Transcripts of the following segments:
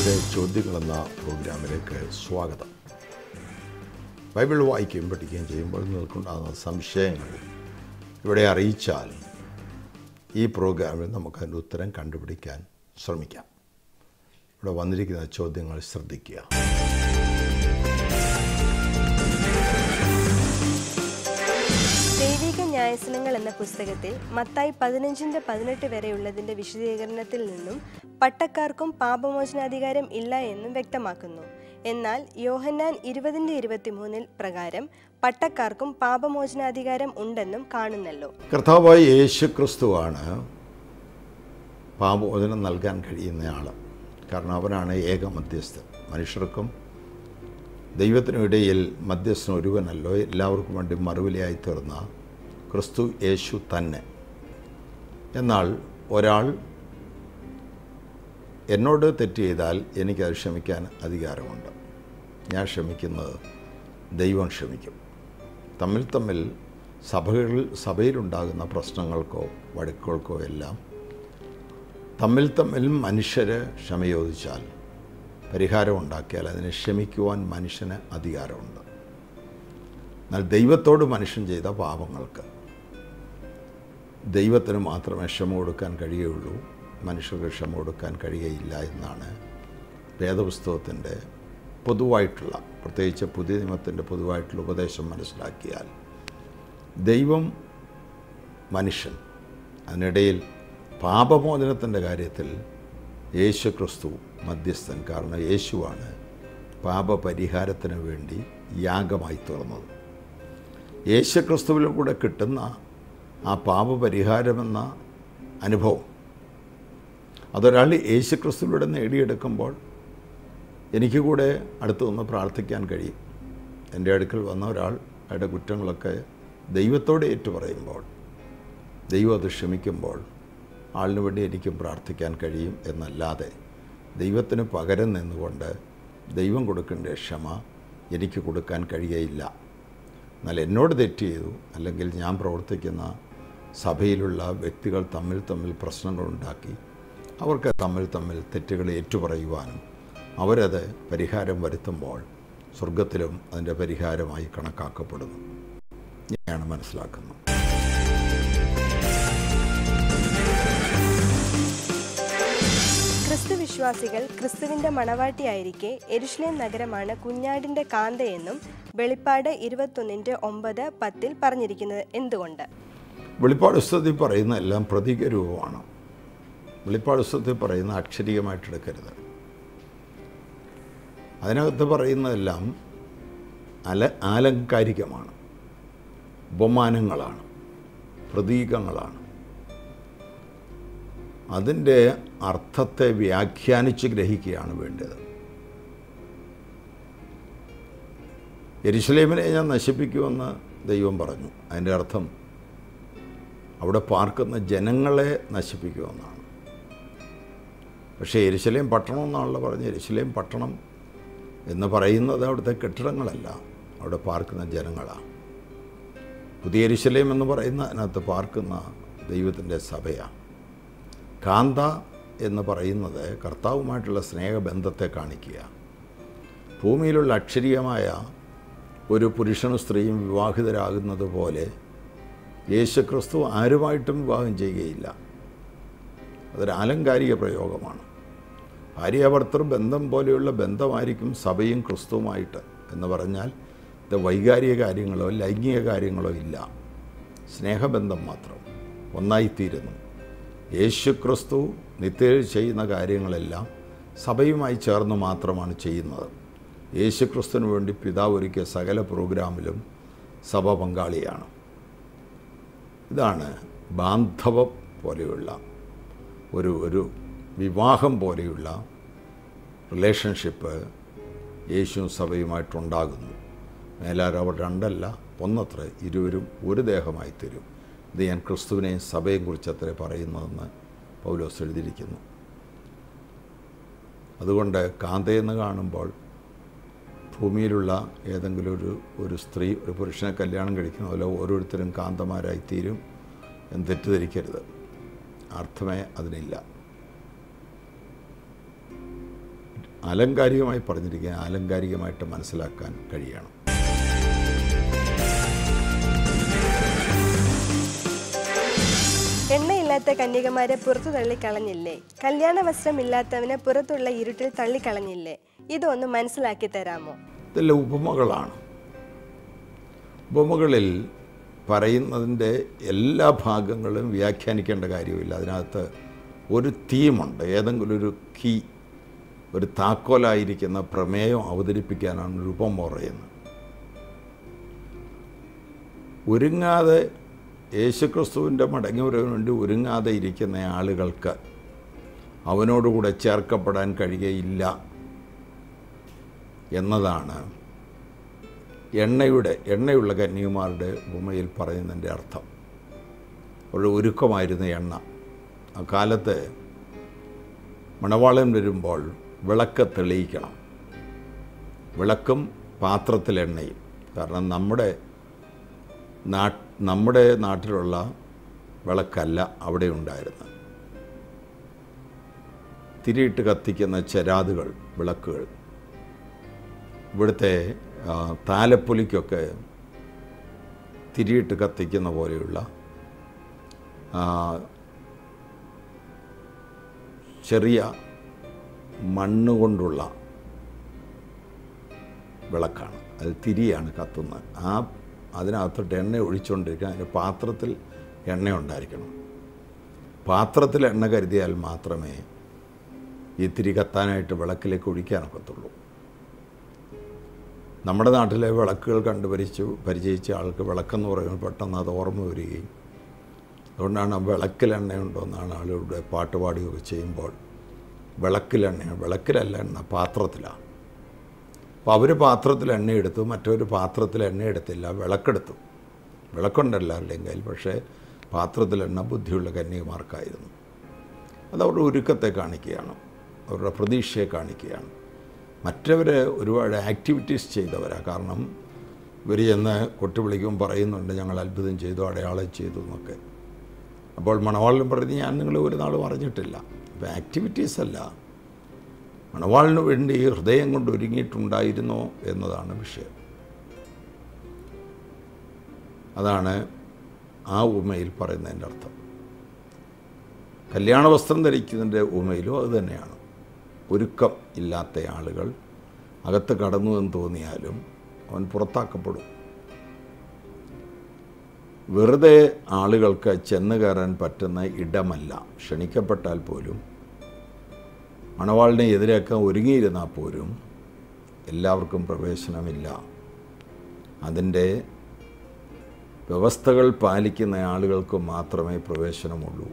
ബൈബിളിൻ്റെ ചോദ്യങ്ങൾ എന്ന പ്രോഗ്രാമിലേക്ക് സ്വാഗതം ബൈബിൾ വായിക്കുകയും പഠിക്കുകയും ചെയ്യുമ്പോൾ നിങ്ങൾക്കുണ്ടാകുന്ന സംശയങ്ങൾ ഇവിടെ അറിയിച്ചാൽ ഈ പ്രോഗ്രാമിൽ നമുക്ക് അതിൻ്റെ ഉത്തരം കണ്ടുപിടിക്കാൻ ശ്രമിക്കാം ഇവിടെ വന്നിരിക്കുന്ന ചോദ്യങ്ങൾ ശ്രദ്ധിക്കുക ദൈവിക ന്യായസനങ്ങൾ എന്ന പുസ്തകത്തിൽ മത്തായി പതിനഞ്ചിന്റെ പതിനെട്ട് വരെയുള്ളതിന്റെ വിശദീകരണത്തിൽ നിന്നും പട്ടക്കാർക്കും പാപമോചനാധികാരം ഇല്ല എന്നും വ്യക്തമാക്കുന്നു എന്നാൽ യോഹന്നാൻ ഇരുപതിന്റെ ഇരുപത്തിമൂന്നിൽ പ്രകാരം പട്ടക്കാർക്കും പാപമോചനാധികാരം ഉണ്ടെന്നും കാണുന്നല്ലോ കർത്താവായ യേശു ക്രിസ്തുവാണ് പാപമോചനം നൽകാൻ കഴിയുന്നയാൾ കാരണം അവനാണ് ഏക മധ്യസ്ഥൻ മനുഷ്യർക്കും ദൈവത്തിനും ഇടയിൽ മധ്യസ്ഥൻ ഒരുവനല്ലോ എല്ലാവർക്കും വേണ്ടി മറുവിലയായി തീർന്ന ക്രിസ്തു യേശു തന്നെ എന്നാൽ ഒരാൾ എന്നോട് തെറ്റ് ചെയ്താൽ എനിക്കത് ക്ഷമിക്കാൻ അധികാരമുണ്ട് ഞാൻ ക്ഷമിക്കുന്നത് ദൈവം ക്ഷമിക്കും തമ്മിൽ തമ്മിൽ സഭകളിൽ സഭയിലുണ്ടാകുന്ന പ്രശ്നങ്ങൾക്കോ വഴക്കുകൾക്കോ എല്ലാം തമ്മിൽ തമ്മിൽ മനുഷ്യർ ക്ഷമയോദിച്ചാൽ പരിഹാരം ഉണ്ടാക്കിയാൽ അതിനെ ക്ഷമിക്കുവാൻ മനുഷ്യന് അധികാരമുണ്ട് എന്നാൽ ദൈവത്തോട് മനുഷ്യൻ ചെയ്ത പാപങ്ങൾക്ക് ദൈവത്തിന് മാത്രമേ ക്ഷമ കൊടുക്കാൻ കഴിയുകയുള്ളൂ മനുഷ്യർക്ക് ക്ഷമ കൊടുക്കാൻ കഴിയുകയില്ല എന്നാണ് വേദപുസ്തകത്തിൻ്റെ പൊതുവായിട്ടുള്ള പ്രത്യേകിച്ച് പുതിയ നിയമത്തിൻ്റെ പൊതുവായിട്ടുള്ള ഉപദേശം മനസ്സിലാക്കിയാൽ ദൈവം മനുഷ്യൻ അതിനിടയിൽ പാപമോചനത്തിൻ്റെ കാര്യത്തിൽ യേശു ക്രിസ്തു മധ്യസ്ഥൻ കാരണം യേശുവാണ് പാപപരിഹാരത്തിന് വേണ്ടി യാഗമായി തീർന്നത് യേശു ക്രിസ്തുവിലൂടെ കിട്ടുന്ന ആ പാപപരിഹാരമെന്ന അനുഭവം അതൊരാൾ യേശു ക്രിസ്തുവിലൂടെ നേടിയെടുക്കുമ്പോൾ എനിക്ക് കൂടെ അടുത്ത് നിന്ന് പ്രാർത്ഥിക്കാൻ കഴിയും എൻ്റെ അടുക്കൽ വന്ന ഒരാൾ അയാളുടെ കുറ്റങ്ങളൊക്കെ ദൈവത്തോട് ഏറ്റുപറയുമ്പോൾ ദൈവം അത് ക്ഷമിക്കുമ്പോൾ ആളിന് വേണ്ടി എനിക്കും പ്രാർത്ഥിക്കാൻ കഴിയും എന്നല്ലാതെ ദൈവത്തിന് പകരം നിന്നുകൊണ്ട് ദൈവം കൊടുക്കേണ്ട ക്ഷമ എനിക്ക് കൊടുക്കാൻ കഴിയുകയില്ല എന്നാൽ എന്നോട് തെറ്റ് ചെയ്തു അല്ലെങ്കിൽ ഞാൻ പ്രവർത്തിക്കുന്ന സഭയിലുള്ള വ്യക്തികൾ തമ്മിൽ തമ്മിൽ പ്രശ്നങ്ങളുണ്ടാക്കി അവർക്ക് തമ്മിൽ തമ്മിൽ തെറ്റുകൾ ഏറ്റുപറയുവാനും അവരത് പരിഹാരം വരുത്തുമ്പോൾ സ്വർഗത്തിലും അതിൻ്റെ പരിഹാരമായി കണക്കാക്കപ്പെടുന്നു ഞാനാണ് മനസ്സിലാക്കുന്നത് ക്രിസ്തു വിശ്വാസികൾ ക്രിസ്തുവിന്റെ മണവാട്ടിയായിരിക്കെ എരുഷലേം നഗരമാണ് കുഞ്ഞാടിന്റെ കാന്തയെന്നും വെളിപ്പാട് ഇരുപത്തൊന്നിന്റെ ഒമ്പത് പത്തിൽ പറഞ്ഞിരിക്കുന്നത് എന്തുകൊണ്ട് വെളിപ്പാട് പുസ്തകത്തിൽ പറയുന്ന എല്ലാം പ്രതീക രൂപമാണ് വെളിപ്പാട് പുസ്തകത്തിൽ പറയുന്ന അക്ഷരീയമായിട്ടെടുക്കരുത് അതിനകത്ത് പറയുന്നതെല്ലാം അല ആലങ്കാരികമാണ് ഉപമാനങ്ങളാണ് പ്രതീകങ്ങളാണ് അതിൻ്റെ അർത്ഥത്തെ വ്യാഖ്യാനിച്ച് ഗ്രഹിക്കുകയാണ് വേണ്ടത് എരിശലേമിനെ ഞാൻ നശിപ്പിക്കുമെന്ന് ദൈവം പറഞ്ഞു അതിൻ്റെ അർത്ഥം അവിടെ പാർക്കുന്ന ജനങ്ങളെ നശിപ്പിക്കുമെന്നാണ് പക്ഷേ എരിശലേം പട്ടണം എന്നാണല്ലോ പറഞ്ഞത് എരിശലേം പട്ടണം എന്ന് പറയുന്നത് അവിടുത്തെ കെട്ടിടങ്ങളല്ല അവിടെ പാർക്കുന്ന ജനങ്ങളാണ് പുതിയ എരിശലേം എന്ന് പറയുന്ന അതിനകത്ത് പാർക്കുന്ന ദൈവത്തിൻ്റെ സഭയാണ് കാന്ത എന്ന് പറയുന്നത് കർത്താവുമായിട്ടുള്ള സ്നേഹബന്ധത്തെ കാണിക്കുക ഭൂമിയിലുള്ള അക്ഷരീയമായ ഒരു പുരുഷനും സ്ത്രീയും വിവാഹിതരാകുന്നത് പോലെ യേശുക്രിസ്തു ആരുമായിട്ടും വിവാഹം ചെയ്യുകയില്ല അതൊരു ആലങ്കാരിക പ്രയോഗമാണ് ഭാര്യാഭർത്തൃ ബന്ധം പോലെയുള്ള ബന്ധമായിരിക്കും സഭയും ക്രിസ്തുവുമായിട്ട് എന്ന് പറഞ്ഞാൽ ഇത് വൈകാരിക കാര്യങ്ങളോ ലൈംഗിക കാര്യങ്ങളോ ഇല്ല സ്നേഹബന്ധം മാത്രം ഒന്നായിത്തീരുന്നു യേശു ക്രിസ്തു നിത്യയിൽ ചെയ്യുന്ന കാര്യങ്ങളെല്ലാം സഭയുമായി ചേർന്ന് മാത്രമാണ് ചെയ്യുന്നത് യേശു ക്രിസ്തുവിന് വേണ്ടി പിതാവ് ഒരുക്കിയ സകല പ്രോഗ്രാമിലും സഭ പങ്കാളിയാണ് ഇതാണ് ബാന്ധവം പോലെയുള്ള ഒരു ഒരു വിവാഹം പോലെയുള്ള റിലേഷൻഷിപ്പ് യേശുവും സഭയുമായിട്ടുണ്ടാകുന്നു മേലാൽ അവർ രണ്ടല്ല ഒന്നത്ര ഇരുവരും ഒരു ദേഹമായി തരും ഇത് ഞാൻ ക്രിസ്തുവിനെയും സഭയെയും കുറിച്ച് അത്ര പറയുന്നതെന്ന് പൗലോസ് എഴുതിയിരിക്കുന്നു അതുകൊണ്ട് കാന്തയെന്ന് കാണുമ്പോൾ ഭൂമിയിലുള്ള ഏതെങ്കിലും ഒരു ഒരു സ്ത്രീ ഒരു പുരുഷനെ കല്യാണം കഴിക്കുന്ന പോലെ ഓരോരുത്തരും കാന്തമാരായി തീരും എന്ന് തെറ്റിദ്ധരിക്കരുത് അർത്ഥമേ അതിനില്ല ആലങ്കാരികമായി പറഞ്ഞിരിക്കുക ആലങ്കാരികമായിട്ട് മനസ്സിലാക്കാൻ കഴിയണം എണ്ണയില്ലാത്ത കന്യകമാരെ പുറത്തു തള്ളിക്കളഞ്ഞില്ലേ കല്യാണ വസ്ത്രമില്ലാത്തവനെ പുറത്തുള്ള ഇരുട്ടിൽ തള്ളിക്കളഞ്ഞില്ലേ ഇതൊന്ന് മനസ്സിലാക്കി തരാമോ ഇതെല്ലാം ഉപമകളാണ് ഉപമകളിൽ പറയുന്നതിൻ്റെ എല്ലാ ഭാഗങ്ങളും വ്യാഖ്യാനിക്കേണ്ട കാര്യമില്ല അതിനകത്ത് ഒരു തീമുണ്ട് ഏതെങ്കിലും ഒരു കീ ഒരു താക്കോലായിരിക്കുന്ന പ്രമേയം അവതരിപ്പിക്കാനാണ് ഒരു ഉപമ പറയുന്നത് ഒരുങ്ങാതെ യേശുക്രിസ്തുവിൻ്റെ മടങ്ങിവരവിന് വേണ്ടി ഒരുങ്ങാതെ ഇരിക്കുന്ന ആളുകൾക്ക് അവനോടുകൂടെ ചേർക്കപ്പെടാൻ കഴിയുകയില്ല എന്നതാണ് എണ്ണയുടെ എണ്ണയുള്ള കന്യകുമാരുടെ ഉപമയിൽ പറയുന്നതിൻ്റെ അർത്ഥം ഒരു ഒരുക്കമായിരുന്ന എണ്ണ ആ കാലത്ത് മണവാളൻ വരുമ്പോൾ വിളക്ക് തെളിയിക്കണം വിളക്കും പാത്രത്തിൽ എണ്ണയും കാരണം നമ്മുടെ നാ നമ്മുടെ നാട്ടിലുള്ള വിളക്കല്ല അവിടെ ഉണ്ടായിരുന്നത് തിരിയിട്ട് കത്തിക്കുന്ന ചെരാതുകൾ വിളക്കുകൾ ഇവിടുത്തെ ആ, താലപ്പൊലിക്കൊക്കെ തിരിയിട്ട് കത്തിക്കുന്ന പോലെയുള്ള ആ, ചെറിയ മണ്ണ് കൊണ്ടുള്ള വിളക്കാണ് അത് തിരിയാണ് കത്തുന്നത് ആ അതിനകത്തോട്ട് എണ്ണ ഒഴിച്ചുകൊണ്ടിരിക്കുക അതിൻ്റെ പാത്രത്തിൽ എണ്ണ ഉണ്ടായിരിക്കണം പാത്രത്തിൽ എണ്ണ കരുതിയാൽ മാത്രമേ ഈ തിരി കത്താനായിട്ട് വിളക്കിലേക്ക് ഒഴിക്കാനൊക്കത്തുള്ളൂ നമ്മുടെ നാട്ടിലെ വിളക്കുകൾ കണ്ട് പരിച്ചു പരിചയിച്ച ആൾക്ക് വിളക്കെന്ന് പറയുമ്പോൾ പെട്ടെന്ന് അത് ഓർമ്മ വരികയും അതുകൊണ്ടാണ് വിളക്കിൽ എണ്ണയുണ്ടോ എന്നാണ് ആളുകളുടെ പാട്ട് പാടുകയൊക്കെ ചെയ്യുമ്പോൾ വിളക്കിലെണ്ണ വിളക്കിലല്ല എണ്ണ പാത്രത്തിലാണ് അപ്പോൾ അവർ പാത്രത്തിൽ എണ്ണ എടുത്തു മറ്റൊരു പാത്രത്തിൽ എണ്ണ എടുത്തില്ല വിളക്കെടുത്തു വിളക്കുണ്ടല്ല എല്ലാവരുടെയും കയ്യിൽ പക്ഷേ പാത്രത്തിൽ എണ്ണ ബുദ്ധിയുള്ള കന്യകുമാർക്കായിരുന്നു അത് അവരുടെ ഒരുക്കത്തെ കാണിക്കുകയാണ് അവരുടെ പ്രതീക്ഷയെ കാണിക്കുകയാണ് മറ്റവർ ഒരുപാട് ആക്ടിവിറ്റീസ് ചെയ്തവരാണ് കാരണം ഇവർ ചെന്ന് കൊട്ടി വിളിക്കുമ്പോൾ പറയുന്നുണ്ട് ഞങ്ങൾ അത്ഭുതം ചെയ്തു അടയാളം ചെയ്തു എന്നൊക്കെ അപ്പോൾ മണവാളിനും പറഞ്ഞ് ഞാൻ നിങ്ങൾ ഒരു നാളും അറിഞ്ഞിട്ടില്ല അപ്പോൾ ആക്ടിവിറ്റീസ് അല്ല മണവാളിന് വേണ്ടി ഹൃദയം കൊണ്ട് ഒരുങ്ങിയിട്ടുണ്ടായിരുന്നോ എന്നതാണ് വിഷയം അതാണ് ആ ഉമയിൽ പറയുന്നതിൻ്റെ അർത്ഥം കല്യാണ വസ്ത്രം ധരിക്കുന്നതിൻ്റെ ഉമയിലും അത് തന്നെയാണ് ഒരുക്കം ഇല്ലാത്ത ആളുകൾ അകത്ത് കടന്നു എന്ന് തോന്നിയാലും അവൻ പുറത്താക്കപ്പെടും വെറുതെ ആളുകൾക്ക് ചെന്ന് കയറാൻ പറ്റുന്ന ഇടമല്ല ക്ഷണിക്കപ്പെട്ടാൽ പോലും മണവാളിനെ എതിരേക്കാൻ ഒരുങ്ങിയിരുന്നാൽ പോലും എല്ലാവർക്കും പ്രവേശനമില്ല അതിൻ്റെ വ്യവസ്ഥകൾ പാലിക്കുന്ന ആളുകൾക്ക് മാത്രമേ പ്രവേശനമുള്ളൂ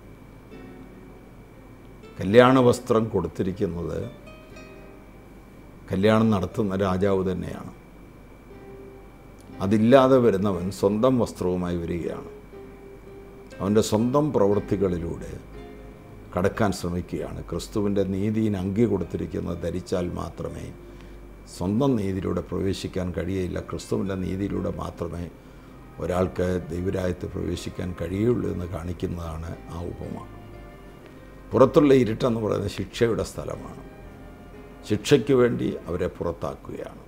കല്യാണ വസ്ത്രം കൊടുത്തിരിക്കുന്നത് കല്യാണം നടത്തുന്ന രാജാവ് തന്നെയാണ് അതില്ലാതെ വരുന്നവൻ സ്വന്തം വസ്ത്രവുമായി വരികയാണ് അവൻ്റെ സ്വന്തം പ്രവൃത്തികളിലൂടെ കടക്കാൻ ശ്രമിക്കുകയാണ് ക്രിസ്തുവിൻ്റെ നീതിയിന് അങ്കി കൊടുത്തിരിക്കുന്നത് ധരിച്ചാൽ മാത്രമേ സ്വന്തം നീതിയിലൂടെ പ്രവേശിക്കാൻ കഴിയയില്ല ക്രിസ്തുവിൻ്റെ നീതിയിലൂടെ മാത്രമേ ഒരാൾക്ക് ദൈവരായത്ത് പ്രവേശിക്കാൻ കഴിയുള്ളൂ എന്ന് കാണിക്കുന്നതാണ് ആ ഉപമ പുറത്തുള്ള ഇരുട്ടെന്ന് പറയുന്നത് ശിക്ഷയുടെ സ്ഥലമാണ് ശിക്ഷയ്ക്ക് വേണ്ടി അവരെ പുറത്താക്കുകയാണ്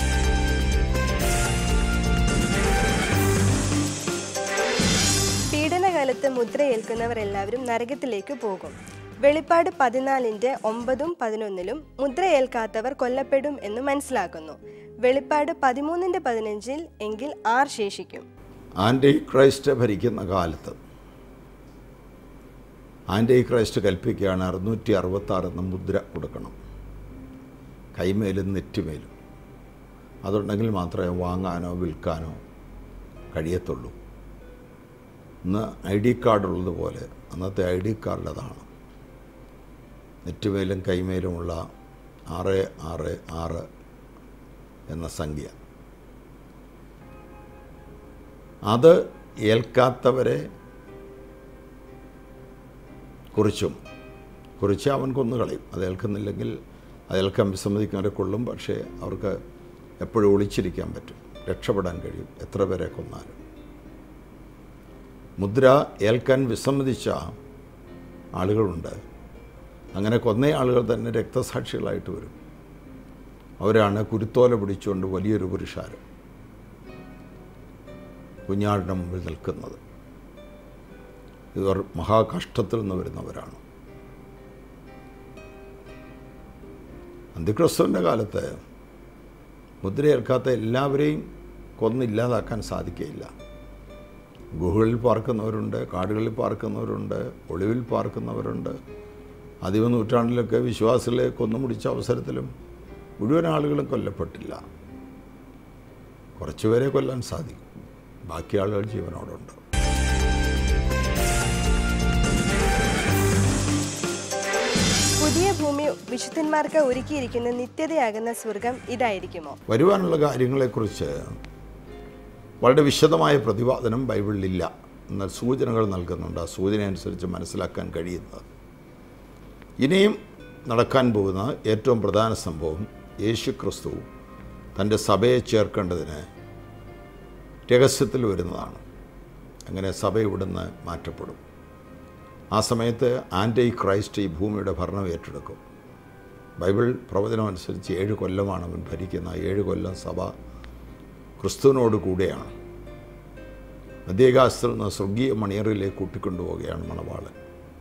പീഡനകാലത്ത് മുദ്രയേൽക്കുന്നവർ എല്ലാവരും നരകത്തിലേക്ക് പോകും വെളിപ്പാട് പതിനാലിൻ്റെ ഒമ്പതും പതിനൊന്നിലും മുദ്രയേൽക്കാത്തവർ കൊല്ലപ്പെടും എന്ന് മനസ്സിലാക്കുന്നു വെളിപ്പാട് പതിമൂന്നിൻ്റെ പതിനഞ്ചിൽ എങ്കിൽ ആർ ശേഷിക്കും ആൻറ്റി ക്രൈസ്റ്റ് ഭരിക്കുന്ന കാലത്ത് ആൻറ്റി ക്രൈസ്റ്റ് കൽപ്പിക്കുകയാണ് അറുന്നൂറ്റി അറുപത്താറ് എന്ന മുദ്ര കൊടുക്കണം കൈമേലും നെറ്റിമേലും അതുണ്ടെങ്കിൽ മാത്രമേ വാങ്ങാനോ വിൽക്കാനോ കഴിയത്തുള്ളൂ ഇന്ന് ഐ ഡി കാർഡുള്ളതുപോലെ അന്നത്തെ ഐ ഡി കാർഡ് അതാണ് നെറ്റുമേലും കൈമേലുമുള്ള ആറ് ആറ് ആറ് എന്ന സംഖ്യ അത് ഏൽക്കാത്തവരെ കുറിച്ചും കുറിച്ച് അവൻ കൊന്നുകളയും അത് ഏൽക്കുന്നില്ലെങ്കിൽ അത് ഏൽക്കാൻ വിസമ്മതിക്കുന്നവരെ കൊള്ളും പക്ഷേ അവർക്ക് എപ്പോഴും ഒളിച്ചിരിക്കാൻ പറ്റും രക്ഷപ്പെടാൻ കഴിയും എത്ര പേരെ കൊന്നാലും മുദ്ര ഏൽക്കാൻ വിസമ്മതിച്ച ആളുകളുണ്ട് അങ്ങനെ കൊന്ന ആളുകൾ തന്നെ രക്തസാക്ഷികളായിട്ട് വരും അവരാണ് കുരുത്തോല പിടിച്ചുകൊണ്ട് വലിയൊരു പുരുഷാരം കുഞ്ഞാടിൻ്റെ മുമ്പിൽ നിൽക്കുന്നത് ഇവർ മഹാകഷ്ടത്തിൽ നിന്ന് വരുന്നവരാണ് അന്തിക്രിസ്തുവിൻ്റെ കാലത്ത് മുദ്രയേൽക്കാത്ത എല്ലാവരെയും കൊന്നില്ലാതാക്കാൻ സാധിക്കുകയില്ല ഗുഹകളിൽ പാർക്കുന്നവരുണ്ട് കാടുകളിൽ പാർക്കുന്നവരുണ്ട് ഒളിവിൽ പാർക്കുന്നവരുണ്ട് ആദിമ നൂറ്റാണ്ടിലൊക്കെ വിശ്വാസികളെ കൊന്നുമുടിച്ച അവസരത്തിലും മുഴുവൻ ആളുകളും കൊല്ലപ്പെട്ടില്ല കുറച്ചുപേരെ കൊല്ലാൻ സാധിക്കും ബാക്കി ആളുകൾ ജീവനോടുണ്ട് പുതിയ ഭൂമി വിശുദ്ധന്മാർക്ക് ഒരുക്കിയിരിക്കുന്ന നിത്യതയാകുന്ന സ്വർഗം ഇതായിരിക്കുമോ വരുവാനുള്ള കാര്യങ്ങളെക്കുറിച്ച് വളരെ വിശദമായ പ്രതിപാദനം ബൈബിളിലില്ല എന്നാൽ സൂചനകൾ നൽകുന്നുണ്ട് ആ സൂചന അനുസരിച്ച് മനസ്സിലാക്കാൻ കഴിയുന്നത് ഇനിയും നടക്കാൻ പോകുന്ന ഏറ്റവും പ്രധാന സംഭവം യേശു ക്രിസ്തു തൻ്റെ സഭയെ ചേർക്കേണ്ടതിന് രഹസ്യത്തിൽ വരുന്നതാണ് അങ്ങനെ സഭ ഇവിടുന്ന് മാറ്റപ്പെടും ആ സമയത്ത് ആൻറ്റി ക്രൈസ്റ്റ് ഈ ഭൂമിയുടെ ഭരണം ഏറ്റെടുക്കും ബൈബിൾ പ്രവചനം അനുസരിച്ച് ഏഴ് കൊല്ലമാണ് അവൻ ഭരിക്കുന്ന ആ ഏഴ് കൊല്ലം സഭ ക്രിസ്തുവിനോട് കൂടെയാണ് മധ്യകാശത്തിൽ നിന്ന് സ്വർഗീയ മണിയറിലേക്ക് കൂട്ടിക്കൊണ്ടുപോവുകയാണ് മണവാളൻ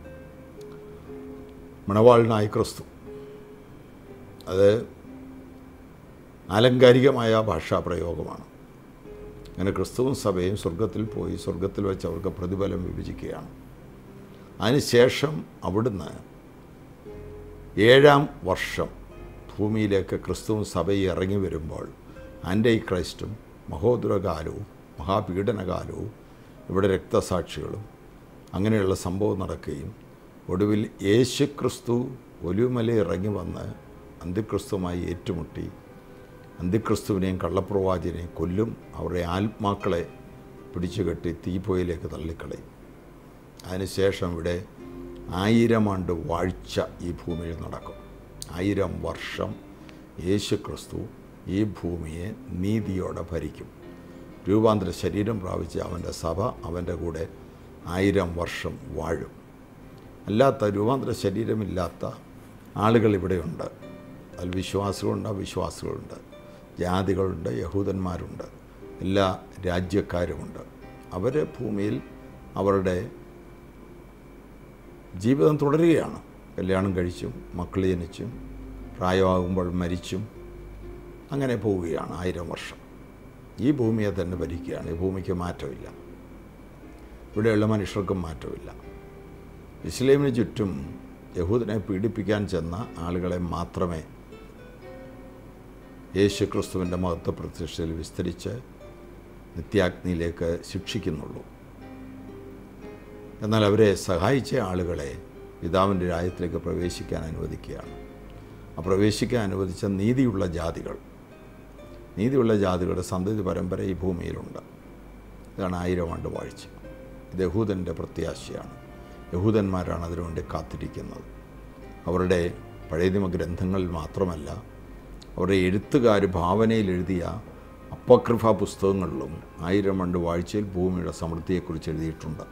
മണവാളനായി ക്രിസ്തു അത് ആലങ്കാരികമായ ഭാഷാപ്രയോഗമാണ് അങ്ങനെ ക്രിസ്തുവും സഭയും സ്വർഗത്തിൽ പോയി സ്വർഗത്തിൽ വെച്ച് അവർക്ക് പ്രതിഫലം വിഭജിക്കുകയാണ് അതിനുശേഷം അവിടുന്ന് ഏഴാം വർഷം ഭൂമിയിലേക്ക് ക്രിസ്തുവും സഭയും ഇറങ്ങി വരുമ്പോൾ ആൻറ്റൈ ക്രൈസ്റ്റും മഹോദരകാലവും മഹാപീഡനകാലവും ഇവിടെ രക്തസാക്ഷികളും അങ്ങനെയുള്ള സംഭവം നടക്കുകയും ഒടുവിൽ യേശു ക്രിസ്തു ഒലിവുമല ഇറങ്ങി വന്ന് അന്തിക്രിസ്തുമായി ഏറ്റുമുട്ടി അന്തിക്രിസ്തുവിനെയും കള്ളപ്രവാചനെയും കൊല്ലും അവരുടെ ആത്മാക്കളെ പിടിച്ചുകെട്ടി തീപ്പൊയിലേക്ക് തള്ളിക്കളയും അതിനുശേഷം ഇവിടെ ആയിരം ആണ്ട് വാഴ്ച ഈ ഭൂമിയിൽ നടക്കും ആയിരം വർഷം യേശു ക്രിസ്തു ഈ ഭൂമിയെ നീതിയോടെ ഭരിക്കും രൂപാന്തര ശരീരം പ്രാപിച്ച അവൻ്റെ സഭ അവൻ്റെ കൂടെ ആയിരം വർഷം വാഴും അല്ലാത്ത രൂപാന്തര ശരീരമില്ലാത്ത ആളുകൾ ഇവിടെയുണ്ട് അതിൽ വിശ്വാസികളുണ്ട് അവിശ്വാസികളുണ്ട് ജാതികളുണ്ട് യഹൂദന്മാരുണ്ട് എല്ലാ രാജ്യക്കാരുമുണ്ട് അവർ ഭൂമിയിൽ അവരുടെ ജീവിതം തുടരുകയാണ് കല്യാണം കഴിച്ചും മക്കൾ ജനിച്ചും പ്രായമാകുമ്പോൾ മരിച്ചും അങ്ങനെ പോവുകയാണ് ആയിരം വർഷം ഈ ഭൂമിയെ തന്നെ ഭരിക്കുകയാണ് ഈ ഭൂമിക്ക് മാറ്റമില്ല ഇവിടെയുള്ള മനുഷ്യർക്കും മാറ്റമില്ല ഇസ്ലേമിന് ചുറ്റും യഹൂദനെ പീഡിപ്പിക്കാൻ ചെന്ന ആളുകളെ മാത്രമേ യേശു ക്രിസ്തുവിൻ്റെ മഹത്വ പ്രത്യക്ഷയിൽ വിസ്തരിച്ച് നിത്യാഗ്നിയിലേക്ക് ശിക്ഷിക്കുന്നുള്ളൂ എന്നാൽ അവരെ സഹായിച്ച ആളുകളെ പിതാവിൻ്റെ രാജ്യത്തിലേക്ക് പ്രവേശിക്കാൻ അനുവദിക്കുകയാണ് ആ പ്രവേശിക്കാൻ അനുവദിച്ച നീതിയുള്ള ജാതികൾ നീതിയുള്ള ജാതികളുടെ സന്തതി പരമ്പര ഈ ഭൂമിയിലുണ്ട് ഇതാണ് ആയിരം ആണ്ട് വാഴ്ച ഇത് യഹൂദൻ്റെ പ്രത്യാശയാണ് യഹൂദന്മാരാണ് അതിനുവേണ്ടി കാത്തിരിക്കുന്നത് അവരുടെ പഴയ നിയമ ഗ്രന്ഥങ്ങളിൽ മാത്രമല്ല അവരുടെ എഴുത്തുകാർ ഭാവനയിൽ എഴുതിയ അപ്പകൃഫ പുസ്തകങ്ങളിലും ആയിരം ആണ്ട് വാഴ്ചയിൽ ഭൂമിയുടെ സമൃദ്ധിയെക്കുറിച്ച് എഴുതിയിട്ടുണ്ട്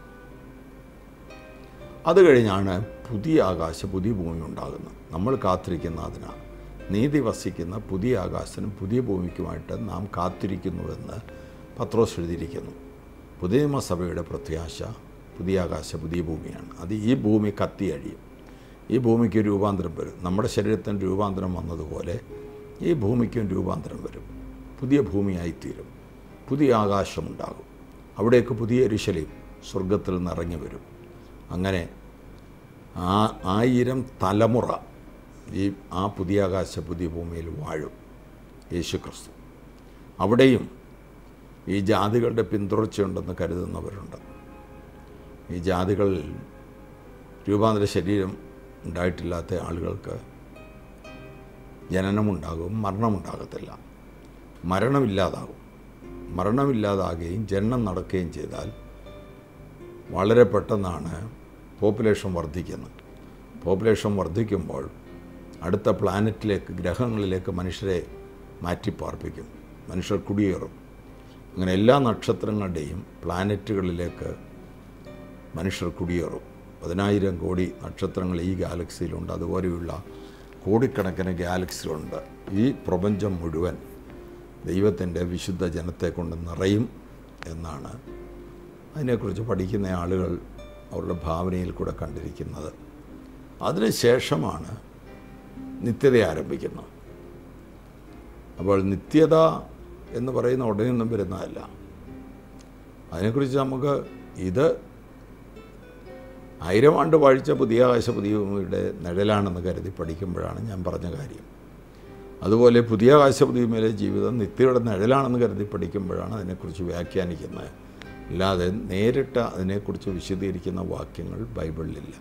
അത് കഴിഞ്ഞാണ് പുതിയ ആകാശ പുതിയ ഭൂമി ഉണ്ടാകുന്നത് നമ്മൾ കാത്തിരിക്കുന്ന അതിനാണ് നീതി വസിക്കുന്ന പുതിയ ആകാശനും പുതിയ ഭൂമിക്കുമായിട്ട് നാം കാത്തിരിക്കുന്നുവെന്ന് പത്രോസ് എഴുതിയിരിക്കുന്നു പുതിയ നിയമസഭയുടെ പ്രത്യാശ പുതിയ ആകാശ പുതിയ ഭൂമിയാണ് അത് ഈ ഭൂമി കത്തിയഴിയും ഈ ഭൂമിക്ക് രൂപാന്തരം വരും നമ്മുടെ ശരീരത്തിന് രൂപാന്തരം വന്നതുപോലെ ഈ ഭൂമിക്കും രൂപാന്തരം വരും പുതിയ ഭൂമിയായിത്തീരും പുതിയ ആകാശമുണ്ടാകും അവിടേക്ക് പുതിയ എരിശലിയും സ്വർഗത്തിൽ നിന്ന് ഇറങ്ങി വരും അങ്ങനെ ആ ആയിരം തലമുറ ഈ ആ പുതിയ ആകാശ പുതിയ ഭൂമിയിൽ വാഴും യേശു ക്രിസ്തു അവിടെയും ഈ ജാതികളുടെ പിന്തുടർച്ചയുണ്ടെന്ന് കരുതുന്നവരുണ്ട് ഈ ജാതികളിൽ രൂപാന്തര ശരീരം ഉണ്ടായിട്ടില്ലാത്ത ആളുകൾക്ക് ജനനമുണ്ടാകും മരണമുണ്ടാകത്തില്ല മരണമില്ലാതാകും മരണമില്ലാതാകുകയും ജനനം നടക്കുകയും ചെയ്താൽ വളരെ പെട്ടെന്നാണ് പോപ്പുലേഷൻ വർദ്ധിക്കുന്നത് പോപ്പുലേഷൻ വർദ്ധിക്കുമ്പോൾ അടുത്ത പ്ലാനറ്റിലേക്ക് ഗ്രഹങ്ങളിലേക്ക് മനുഷ്യരെ മാറ്റിപ്പാർപ്പിക്കും മനുഷ്യർ കുടിയേറും അങ്ങനെ എല്ലാ നക്ഷത്രങ്ങളുടെയും പ്ലാനറ്റുകളിലേക്ക് മനുഷ്യർ കുടിയേറും പതിനായിരം കോടി നക്ഷത്രങ്ങൾ ഈ ഗാലക്സിയിലുണ്ട് അതുപോലെയുള്ള കോടിക്കണക്കിന് ഗാലക്സികളുണ്ട് ഈ പ്രപഞ്ചം മുഴുവൻ ദൈവത്തിൻ്റെ വിശുദ്ധ ജനത്തെ കൊണ്ട് നിറയും എന്നാണ് അതിനെക്കുറിച്ച് പഠിക്കുന്ന ആളുകൾ അവരുടെ ഭാവനയിൽ കൂടെ കണ്ടിരിക്കുന്നത് അതിനുശേഷമാണ് നിത്യത ആരംഭിക്കുന്നത് അപ്പോൾ നിത്യത എന്ന് പറയുന്ന ഉടനെയൊന്നും വരുന്നതല്ല അതിനെക്കുറിച്ച് നമുക്ക് ഇത് ആയിരം ആണ്ട് വാഴിച്ച പുതിയ ആകാശ പുതിയ ഭൂമിയുടെ നിഴലാണെന്ന് കരുതി പഠിക്കുമ്പോഴാണ് ഞാൻ പറഞ്ഞ കാര്യം അതുപോലെ പുതിയ ആകാശ പുതിയമേലെ ജീവിതം നിത്യയുടെ നിഴലാണെന്ന് കരുതി പഠിക്കുമ്പോഴാണ് അതിനെക്കുറിച്ച് വ്യാഖ്യാനിക്കുന്നത് അല്ലാതെ നേരിട്ട് അതിനെക്കുറിച്ച് വിശദീകരിക്കുന്ന വാക്യങ്ങൾ ബൈബിളിലില്ല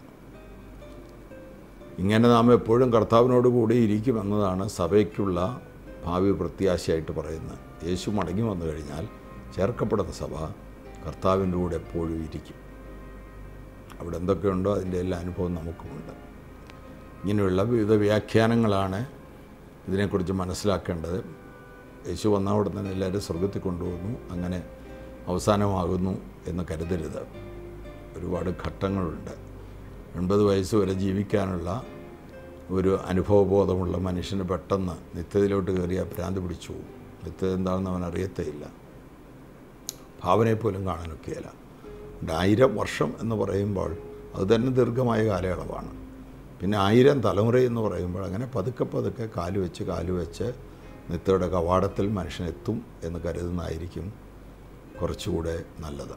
ഇങ്ങനെ നാം എപ്പോഴും കർത്താവിനോട് കൂടി ഇരിക്കുമെന്നതാണ് സഭയ്ക്കുള്ള ഭാവി പ്രത്യാശയായിട്ട് പറയുന്നത് യേശു മടങ്ങി വന്നു കഴിഞ്ഞാൽ ചേർക്കപ്പെടുന്ന സഭ കർത്താവിൻ്റെ കൂടെ എപ്പോഴും ഇരിക്കും അവിടെ എന്തൊക്കെയുണ്ടോ അതിൻ്റെ എല്ലാ അനുഭവം നമുക്കുമുണ്ട് ഇങ്ങനെയുള്ള വിവിധ വ്യാഖ്യാനങ്ങളാണ് ഇതിനെക്കുറിച്ച് മനസ്സിലാക്കേണ്ടത് യേശു വന്ന അവിടെ തന്നെ എല്ലാവരും സ്വർഗത്തിൽ കൊണ്ടുപോകുന്നു അങ്ങനെ അവസാനമാകുന്നു എന്ന് കരുതരുത് ഒരുപാട് ഘട്ടങ്ങളുണ്ട് എൺപത് വയസ്സ് വരെ ജീവിക്കാനുള്ള ഒരു അനുഭവബോധമുള്ള മനുഷ്യന് പെട്ടെന്ന് നിത്യതയിലോട്ട് കയറിയാൽ ഭ്രാന്ത് പിടിച്ചു പോകും നിത്യത എന്താണെന്ന് അവൻ അറിയത്തേയില്ല ഭാവനയെ പോലും കാണാനൊക്കെയല്ല ആയിരം വർഷം എന്ന് പറയുമ്പോൾ അത് തന്നെ ദീർഘമായ കാലയളവാണ് പിന്നെ ആയിരം തലമുറ എന്ന് പറയുമ്പോൾ അങ്ങനെ പതുക്കെ പതുക്കെ കാല് വെച്ച് കാല് വെച്ച് നിത്യയുടെ കവാടത്തിൽ മനുഷ്യനെത്തും എന്ന് കരുതുന്നതായിരിക്കും കുറച്ചുകൂടെ നല്ലത്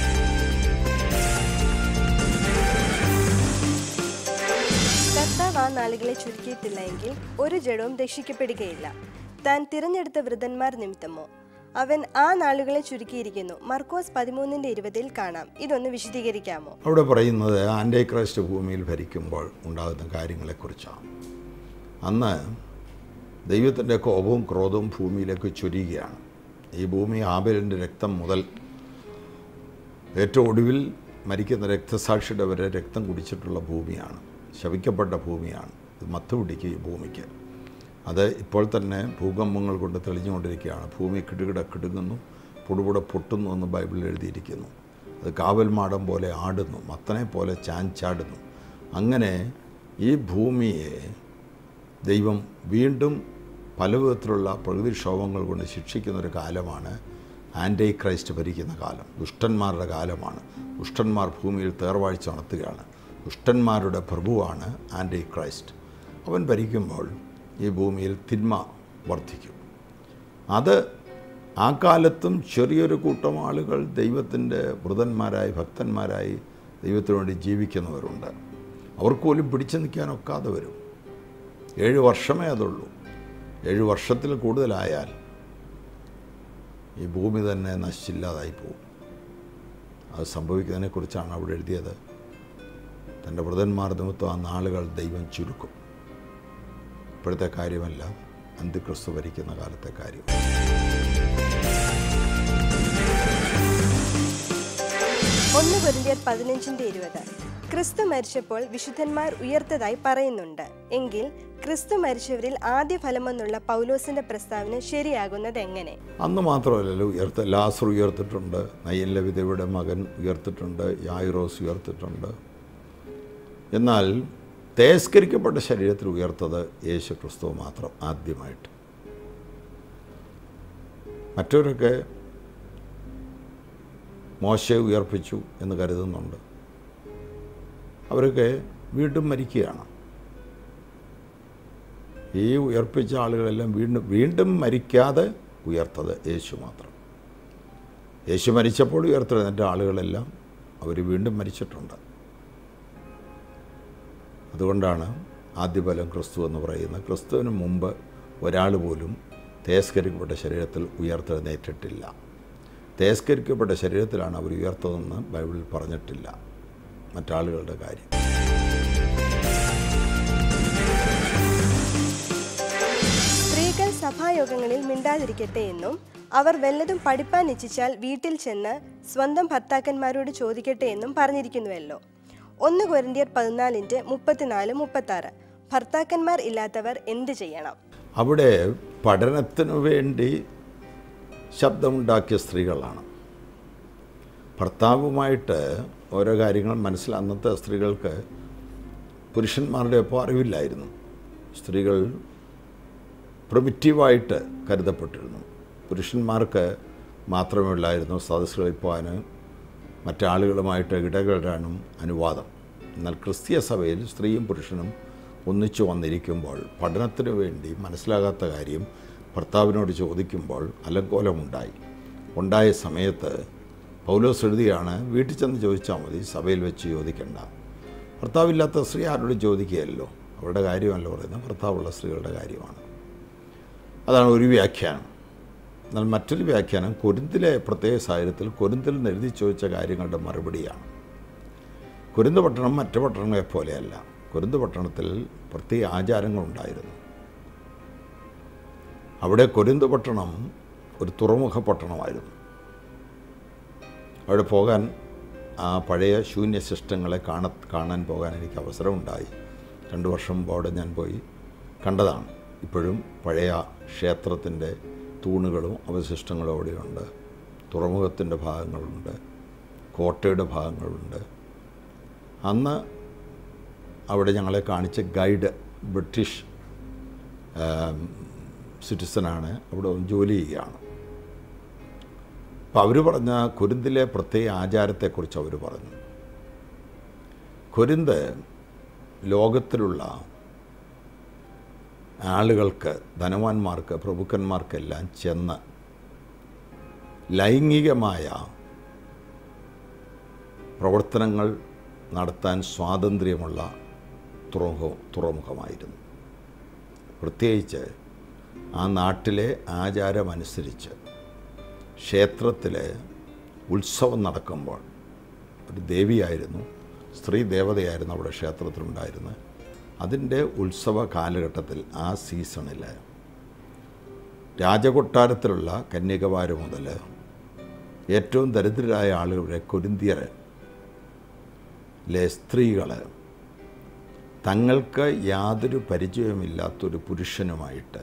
കർത്താവ് ആ നാളുകളെ ചുരുക്കിയിട്ടില്ല എങ്കിൽ ഒരു ജഡവും രക്ഷിക്കപ്പെടുകയില്ല താൻ തിരഞ്ഞെടുത്ത വൃതന്മാർ നിമിത്തമോ അവൻ ആ നാളുകളെ ചുരുക്കിയിരിക്കുന്നു മർക്കോസ് പതിമൂന്നിന്റെ ഇരുപതിൽ കാണാം ഇതൊന്ന് വിശദീകരിക്കാമോ അവിടെ പറയുന്നത് ആൻറ്റി ക്രൈസ്റ്റ് ഭൂമിയിൽ ഭരിക്കുമ്പോൾ ഉണ്ടാകുന്ന കാര്യങ്ങളെക്കുറിച്ചാണ് അന്ന് ദൈവത്തിൻ്റെ കോപവും ക്രോധവും ഭൂമിയിലേക്ക് ചൊരിയുകയാണ് ഈ ഭൂമി ആബേലിൻ്റെ രക്തം മുതൽ ഏറ്റവും ഒടുവിൽ മരിക്കുന്ന രക്തസാക്ഷിയുടെ വരെ രക്തം കുടിച്ചിട്ടുള്ള ഭൂമിയാണ് ശവിക്കപ്പെട്ട ഭൂമിയാണ് ഇത് മത്തുപിടിക്ക് ഈ ഭൂമിക്ക് അത് ഇപ്പോൾ തന്നെ ഭൂകമ്പങ്ങൾ കൊണ്ട് തെളിഞ്ഞുകൊണ്ടിരിക്കുകയാണ് ഭൂമി കിടുകിട കിടുങ്ങുന്നു പുടുപുട പൊട്ടുന്നു എന്ന് ബൈബിളിൽ എഴുതിയിരിക്കുന്നു അത് കാവൽ മാടം പോലെ ആടുന്നു മത്തനെ പോലെ ചാഞ്ചാടുന്നു അങ്ങനെ ഈ ഭൂമിയെ ദൈവം വീണ്ടും പല വിധത്തിലുള്ള പ്രകൃതിക്ഷോഭങ്ങൾ കൊണ്ട് ശിക്ഷിക്കുന്ന ഒരു കാലമാണ് ആൻറ്റി ക്രൈസ്റ്റ് ഭരിക്കുന്ന കാലം ദുഷ്ടന്മാരുടെ കാലമാണ് ദുഷ്ടന്മാർ ഭൂമിയിൽ തേർവാഴ്ച നടത്തുകയാണ് ദുഷ്ടന്മാരുടെ പ്രഭുവാണ് ആൻറ്റി ക്രൈസ്റ്റ് അവൻ ഭരിക്കുമ്പോൾ ഈ ഭൂമിയിൽ തിന്മ വർദ്ധിക്കും അത് ആ കാലത്തും ചെറിയൊരു കൂട്ടം ആളുകൾ ദൈവത്തിൻ്റെ വൃതന്മാരായി ഭക്തന്മാരായി ദൈവത്തിനു വേണ്ടി ജീവിക്കുന്നവരുണ്ട് അവർക്ക് പോലും പിടിച്ചു നിൽക്കാനൊക്കാതെ വരും ഏഴ് വർഷമേ അതുള്ളൂ ഏഴ് വർഷത്തിൽ കൂടുതലായാൽ ഈ ഭൂമി തന്നെ നശിച്ചില്ലാതായി പോകും അത് സംഭവിക്കുന്നതിനെക്കുറിച്ചാണ് അവിടെ എഴുതിയത് തൻ്റെ വൃതന്മാർ നിമിത്തം ആ നാളുകൾ ദൈവം ചുരുക്കും ഇപ്പോഴത്തെ കാര്യമല്ല അന്ത്യക്രിസ്തു ഭരിക്കുന്ന കാലത്തെ കാര്യം ഒന്ന് കൊരിന്ത്യർ പതിനഞ്ചിന്റെ ഇരുപത് ക്രിസ്തു മരിച്ചപ്പോൾ വിശുദ്ധന്മാർ ഉയർത്തതായി പറയുന്നുണ്ട് എങ്കിൽ ക്രിസ്തു മരിച്ചവരിൽ ആദ്യ ഫലമെന്നുള്ള പൗലോസിന്റെ പ്രസ്താവന ശരിയാകുന്നത് എങ്ങനെ അന്ന് മാത്രമല്ലല്ലോ ഉയർത്ത ലാസർ ഉയർത്തിട്ടുണ്ട് നയ്യല്ല വിധവയുടെ മകൻ ഉയർത്തിട്ടുണ്ട് യായിറോസ് ഉയർത്തിട്ടുണ്ട് എന്നാൽ തേസ്കരിക്കപ്പെട്ട ശരീരത്തിൽ ഉയർത്തത് യേശു ക്രിസ്തു മാത്രം ആദ്യമായിട്ട് മറ്റവരൊക്കെ മോശയെ ഉയർപ്പിച്ചു എന്ന് കരുതുന്നുണ്ട് അവരൊക്കെ വീണ്ടും മരിക്കുകയാണ് ഈ ഉയർപ്പിച്ച ആളുകളെല്ലാം വീണ്ടും വീണ്ടും മരിക്കാതെ ഉയർത്തത് യേശു മാത്രം യേശു മരിച്ചപ്പോൾ ഉയർത്തെഴുന്നേറ്റ ആളുകളെല്ലാം അവർ വീണ്ടും മരിച്ചിട്ടുണ്ട് അതുകൊണ്ടാണ് ആദ്യഫലം ക്രിസ്തു എന്ന് പറയുന്നത് ക്രിസ്തുവിന് മുമ്പ് ഒരാൾ പോലും തേസ്കരിക്കപ്പെട്ട ശരീരത്തിൽ ഉയർത്തെഴുന്നേറ്റിട്ടില്ല തേസ്കരിക്കപ്പെട്ട ശരീരത്തിലാണ് അവർ ഉയർത്തതെന്ന് ബൈബിളിൽ പറഞ്ഞിട്ടില്ല മറ്റാളുകളുടെ കാര്യം സ്ത്രീകൾ സഭായോഗങ്ങളിൽ മിണ്ടാതിരിക്കട്ടെ എന്നും അവർ വല്ലതും പഠിപ്പാൻ ഇച്ഛിച്ചാൽ വീട്ടിൽ ചെന്ന് സ്വന്തം ഭർത്താക്കന്മാരോട് ചോദിക്കട്ടെ എന്നും പറഞ്ഞിരിക്കുന്നുവല്ലോ ഒന്ന് കൊരിന്ത്യർ പതിനാലിൻ്റെ മുപ്പത്തിനാല് മുപ്പത്താറ് ഭർത്താക്കന്മാർ ഇല്ലാത്തവർ എന്ത് ചെയ്യണം അവിടെ പഠനത്തിനു വേണ്ടി ശബ്ദമുണ്ടാക്കിയ സ്ത്രീകളാണ് ഭർത്താവുമായിട്ട് ഓരോ കാര്യങ്ങളും മനസ്സിൽ അന്നത്തെ സ്ത്രീകൾക്ക് പുരുഷന്മാരുടെ ഒപ്പം അറിവില്ലായിരുന്നു സ്ത്രീകൾ പ്രിമിറ്റീവായിട്ട് കരുതപ്പെട്ടിരുന്നു പുരുഷന്മാർക്ക് മാത്രമേ ഉള്ളായിരുന്നു സദസ്സുകളിൽ പോകാനും മറ്റാളുകളുമായിട്ട് ഇടപെടാനും അനുവാദം എന്നാൽ ക്രിസ്തീയ സഭയിൽ സ്ത്രീയും പുരുഷനും ഒന്നിച്ചു വന്നിരിക്കുമ്പോൾ പഠനത്തിനു വേണ്ടി മനസ്സിലാകാത്ത കാര്യം ഭർത്താവിനോട് ചോദിക്കുമ്പോൾ അലങ്കോലമുണ്ടായി ഉണ്ടായ സമയത്ത് പൗലോസ് എഴുതിയാണ് വീട്ടിൽ ചെന്ന് ചോദിച്ചാൽ മതി സഭയിൽ വെച്ച് ചോദിക്കണ്ട ഭർത്താവില്ലാത്ത സ്ത്രീ ആരോടും ചോദിക്കുകയല്ലോ അവരുടെ കാര്യമല്ല പറയുന്നത് ഭർത്താവുള്ള സ്ത്രീകളുടെ കാര്യമാണ് അതാണ് ഒരു വ്യാഖ്യാനം എന്നാൽ മറ്റൊരു വ്യാഖ്യാനം കൊരിന്തിലെ പ്രത്യേക സാഹചര്യത്തിൽ കൊരിന്തിൽ നിന്ന് എഴുതി ചോദിച്ച കാര്യങ്ങളുടെ മറുപടിയാണ് കുരുന്ത് പട്ടണം മറ്റു പട്ടണങ്ങളെ പോലെയല്ല കുരുന്ത് പട്ടണത്തിൽ പ്രത്യേക ആചാരങ്ങളുണ്ടായിരുന്നു അവിടെ കൊരിന്ത് പട്ടണം ഒരു തുറമുഖ പട്ടണമായിരുന്നു അവിടെ പോകാൻ ആ പഴയ ശൂന്യശിഷ്ടങ്ങളെ കാണ കാണാൻ പോകാൻ എനിക്ക് അവസരമുണ്ടായി രണ്ട് വർഷം മുമ്പ് അവിടെ ഞാൻ പോയി കണ്ടതാണ് ഇപ്പോഴും പഴയ ക്ഷേത്രത്തിൻ്റെ തൂണുകളും അവശിഷ്ടങ്ങളും അവിടെയുണ്ട് തുറമുഖത്തിൻ്റെ ഭാഗങ്ങളുണ്ട് കോട്ടയുടെ ഭാഗങ്ങളുണ്ട് അന്ന് അവിടെ ഞങ്ങളെ കാണിച്ച ഗൈഡ് ബ്രിട്ടീഷ് സിറ്റിസനാണ് അവിടെ വന്ന് ജോലി ചെയ്യുകയാണ് അപ്പോൾ അവർ പറഞ്ഞ കുരുന്തിലെ പ്രത്യേക ആചാരത്തെക്കുറിച്ച് അവർ പറഞ്ഞു കുരുന്ത് ലോകത്തിലുള്ള ആളുകൾക്ക് ധനവാന്മാർക്ക് പ്രഭുക്കന്മാർക്കെല്ലാം ചെന്ന് ലൈംഗികമായ പ്രവർത്തനങ്ങൾ നടത്താൻ സ്വാതന്ത്ര്യമുള്ള തുറമുഖ തുറമുഖമായിരുന്നു പ്രത്യേകിച്ച് ആ നാട്ടിലെ ആചാരമനുസരിച്ച് ക്ഷേത്രത്തിൽ ഉത്സവം നടക്കുമ്പോൾ ഒരു ദേവിയായിരുന്നു സ്ത്രീ ദേവതയായിരുന്നു അവിടെ ക്ഷേത്രത്തിലുണ്ടായിരുന്നത് അതിൻ്റെ ഉത്സവ കാലഘട്ടത്തിൽ ആ സീസണിൽ രാജകൊട്ടാരത്തിലുള്ള കന്യകമാർ മുതൽ ഏറ്റവും ദരിദ്രരായ ആളുകളുടെ കൊരിന്തിയർ ലെ സ്ത്രീകൾ തങ്ങൾക്ക് യാതൊരു പരിചയമില്ലാത്തൊരു പുരുഷനുമായിട്ട്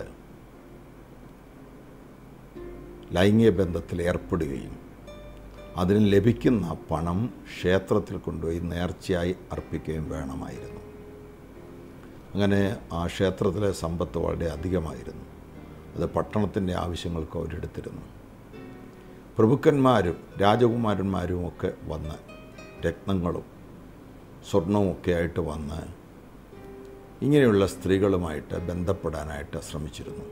ലൈംഗിക ബന്ധത്തിൽ ഏർപ്പെടുകയും അതിന് ലഭിക്കുന്ന പണം ക്ഷേത്രത്തിൽ കൊണ്ടുപോയി നേർച്ചയായി അർപ്പിക്കുകയും വേണമായിരുന്നു അങ്ങനെ ആ ക്ഷേത്രത്തിലെ സമ്പത്ത് വളരെ അധികമായിരുന്നു അത് പട്ടണത്തിൻ്റെ ആവശ്യങ്ങൾക്ക് അവരെടുത്തിരുന്നു പ്രഭുക്കന്മാരും രാജകുമാരന്മാരും ഒക്കെ വന്ന് രത്നങ്ങളും സ്വർണവും ഒക്കെ ആയിട്ട് വന്ന് ഇങ്ങനെയുള്ള സ്ത്രീകളുമായിട്ട് ബന്ധപ്പെടാനായിട്ട് ശ്രമിച്ചിരുന്നു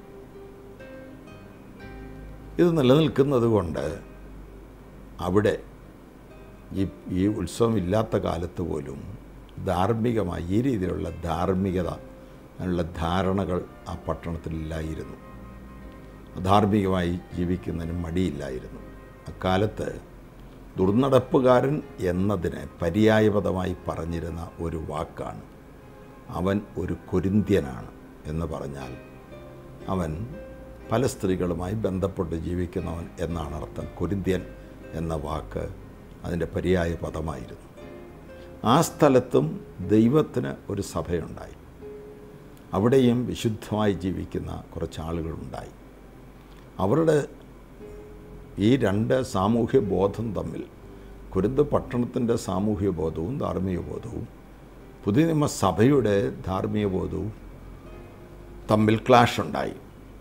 ഇത് നിലനിൽക്കുന്നത് കൊണ്ട് അവിടെ ഈ ഈ ഉത്സവം ഇല്ലാത്ത കാലത്ത് പോലും ധാർമ്മികമായി ഈ രീതിയിലുള്ള ധാർമ്മികത അതിനുള്ള ധാരണകൾ ആ പട്ടണത്തിലില്ലായിരുന്നു ധാർമ്മികമായി ജീവിക്കുന്നതിന് മടിയില്ലായിരുന്നു അക്കാലത്ത് ദുർനടപ്പുകാരൻ എന്നതിന് പര്യായപദമായി പറഞ്ഞിരുന്ന ഒരു വാക്കാണ് അവൻ ഒരു കൊരിന്ത്യനാണ് എന്ന് പറഞ്ഞാൽ അവൻ പല സ്ത്രീകളുമായി ബന്ധപ്പെട്ട് ജീവിക്കുന്നവൻ എന്നാണ് അർത്ഥം കൊരിന്ത്യൻ എന്ന വാക്ക് അതിൻ്റെ പര്യായ പദമായിരുന്നു ആ സ്ഥലത്തും ദൈവത്തിന് ഒരു സഭയുണ്ടായി അവിടെയും വിശുദ്ധമായി ജീവിക്കുന്ന കുറച്ച് ആളുകളുണ്ടായി അവരുടെ ഈ രണ്ട് സാമൂഹ്യ ബോധം തമ്മിൽ കുരുന്ത് പട്ടണത്തിൻ്റെ സാമൂഹ്യ ബോധവും ധാർമ്മിക ബോധവും പുതിയ നിയമ സഭയുടെ ധാർമ്മിക ബോധവും തമ്മിൽ ക്ലാഷ് ഉണ്ടായി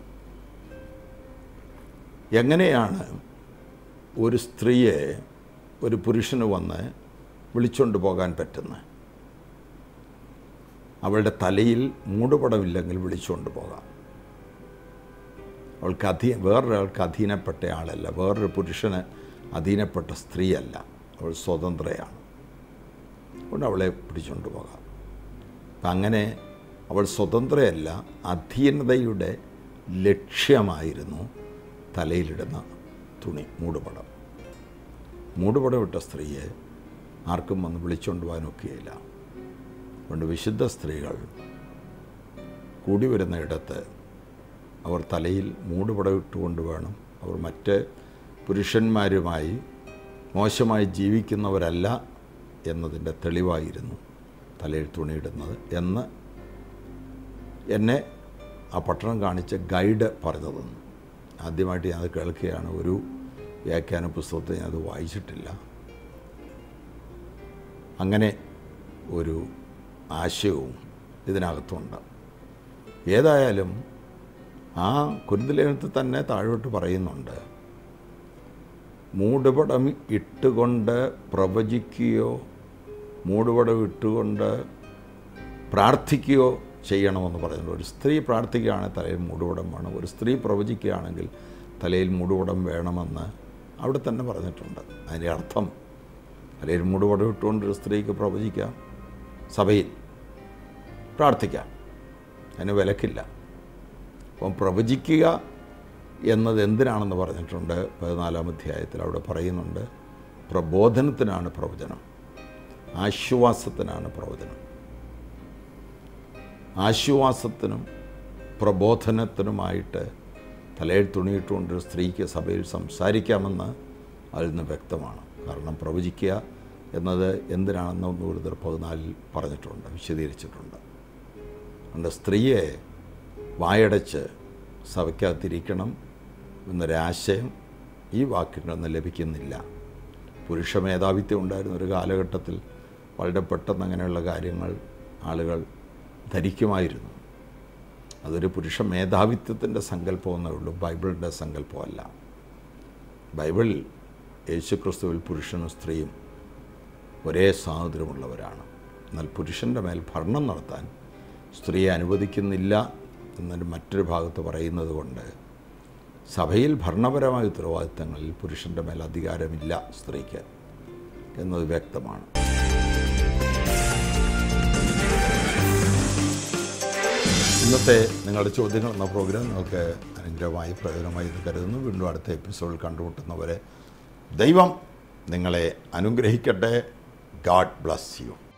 എങ്ങനെയാണ് ഒരു സ്ത്രീയെ ഒരു പുരുഷന് വന്ന് വിളിച്ചുകൊണ്ട് പോകാൻ പറ്റുന്നത് അവളുടെ തലയിൽ മൂടുപടമില്ലെങ്കിൽ വിളിച്ചുകൊണ്ട് പോകാം അവൾക്ക് അധീ വേറൊരാൾക്ക് അധീനപ്പെട്ട ആളല്ല വേറൊരു പുരുഷന് അധീനപ്പെട്ട സ്ത്രീയല്ല അവൾ സ്വതന്ത്രയാണ് അതുകൊണ്ട് അവളെ പിടിച്ചുകൊണ്ട് പോകാം അപ്പം അങ്ങനെ അവൾ സ്വതന്ത്രയല്ല അധീനതയുടെ ലക്ഷ്യമായിരുന്നു തലയിലിടുന്ന തുണി മൂടുപടം മൂടുപടം ഇട്ട സ്ത്രീയെ ആർക്കും വന്ന് വിളിച്ചുകൊണ്ട് പോകാനൊക്കെയില്ല അതുകൊണ്ട് വിശുദ്ധ സ്ത്രീകൾ കൂടി വരുന്ന ഇടത്ത് അവർ തലയിൽ മൂടുപടം ഇട്ടുകൊണ്ട് വേണം അവർ മറ്റ് പുരുഷന്മാരുമായി മോശമായി ജീവിക്കുന്നവരല്ല എന്നതിൻ്റെ തെളിവായിരുന്നു തലയിൽ തുണിയിടുന്നത് എന്ന് എന്നെ ആ പട്ടണം കാണിച്ച ഗൈഡ് പറഞ്ഞു തന്നു ആദ്യമായിട്ട് ഞാനത് കേൾക്കുകയാണ് ഒരു വ്യാഖ്യാന പുസ്തകത്തെ ഞാനത് വായിച്ചിട്ടില്ല അങ്ങനെ ഒരു ആശയവും ഇതിനകത്തുണ്ട് ഏതായാലും ആ കുരുന്തലേഖനത്തിൽ തന്നെ താഴോട്ട് പറയുന്നുണ്ട് മൂടുപടം ഇട്ടുകൊണ്ട് പ്രവചിക്കുകയോ മൂടുപടം ഇട്ടുകൊണ്ട് പ്രാർത്ഥിക്കുകയോ ചെയ്യണമെന്ന് പറയുന്നുണ്ട് ഒരു സ്ത്രീ പ്രാർത്ഥിക്കുകയാണെങ്കിൽ തലയിൽ മൂടുപടം വേണം ഒരു സ്ത്രീ പ്രവചിക്കുകയാണെങ്കിൽ തലയിൽ മൂടുപടം വേണമെന്ന് അവിടെ തന്നെ പറഞ്ഞിട്ടുണ്ട് അതിൻ്റെ അർത്ഥം തലയിൽ മൂടുപടം ഇട്ടുകൊണ്ട് ഒരു സ്ത്രീക്ക് പ്രവചിക്കാം സഭയിൽ പ്രാർത്ഥിക്കാം അതിന് വിലക്കില്ല അപ്പം പ്രവചിക്കുക എന്നത് എന്തിനാണെന്ന് പറഞ്ഞിട്ടുണ്ട് പതിനാലാം അധ്യായത്തിൽ അവിടെ പറയുന്നുണ്ട് പ്രബോധനത്തിനാണ് പ്രവചനം ആശ്വാസത്തിനാണ് പ്രവചനം ആശ്വാസത്തിനും പ്രബോധനത്തിനുമായിട്ട് തലയിൽ തുണിയിട്ടുകൊണ്ട് ഒരു സ്ത്രീക്ക് സഭയിൽ സംസാരിക്കാമെന്ന് അതിൽ നിന്ന് വ്യക്തമാണ് കാരണം പ്രവചിക്കുക എന്നത് എന്തിനാണെന്ന് ഒന്ന് കൂടുതൽ പതിനാലിൽ പറഞ്ഞിട്ടുണ്ട് വിശദീകരിച്ചിട്ടുണ്ട് അതുകൊണ്ട് സ്ത്രീയെ വായടച്ച് സഭയ്ക്കകത്തിരിക്കണം എന്നൊരാശയം ഈ വാക്കിൽ നിന്ന് ലഭിക്കുന്നില്ല പുരുഷ മേധാവിത്വം ഉണ്ടായിരുന്ന ഒരു കാലഘട്ടത്തിൽ വളരെ പെട്ടെന്ന് അങ്ങനെയുള്ള കാര്യങ്ങൾ ആളുകൾ ധരിക്കുമായിരുന്നു അതൊരു പുരുഷ മേധാവിത്വത്തിൻ്റെ സങ്കല്പമെന്നേ ഉള്ളൂ ബൈബിളിൻ്റെ സങ്കല്പമല്ല ബൈബിളിൽ യേശുക്രിസ്തുവിൽ പുരുഷനും സ്ത്രീയും ഒരേ സ്വാതന്ത്ര്യമുള്ളവരാണ് എന്നാൽ പുരുഷൻ്റെ മേൽ ഭരണം നടത്താൻ സ്ത്രീയെ അനുവദിക്കുന്നില്ല എന്നൊരു മറ്റൊരു ഭാഗത്ത് പറയുന്നത് കൊണ്ട് സഭയിൽ ഭരണപരമായ ഉത്തരവാദിത്തങ്ങളിൽ പുരുഷൻ്റെ മേൽ അധികാരമില്ല സ്ത്രീക്ക് എന്നത് വ്യക്തമാണ് ഇന്നത്തെ നിങ്ങളുടെ ചോദ്യങ്ങൾ എന്ന പ്രോഗ്രാം നിങ്ങൾക്ക് അനുഗ്രഹമായി പ്രയോജനമായി എന്ന് കരുതുന്നു വീണ്ടും അടുത്ത എപ്പിസോഡിൽ കണ്ടുമുട്ടുന്നവരെ ദൈവം നിങ്ങളെ അനുഗ്രഹിക്കട്ടെ ഗാഡ് ബ്ലസ് യു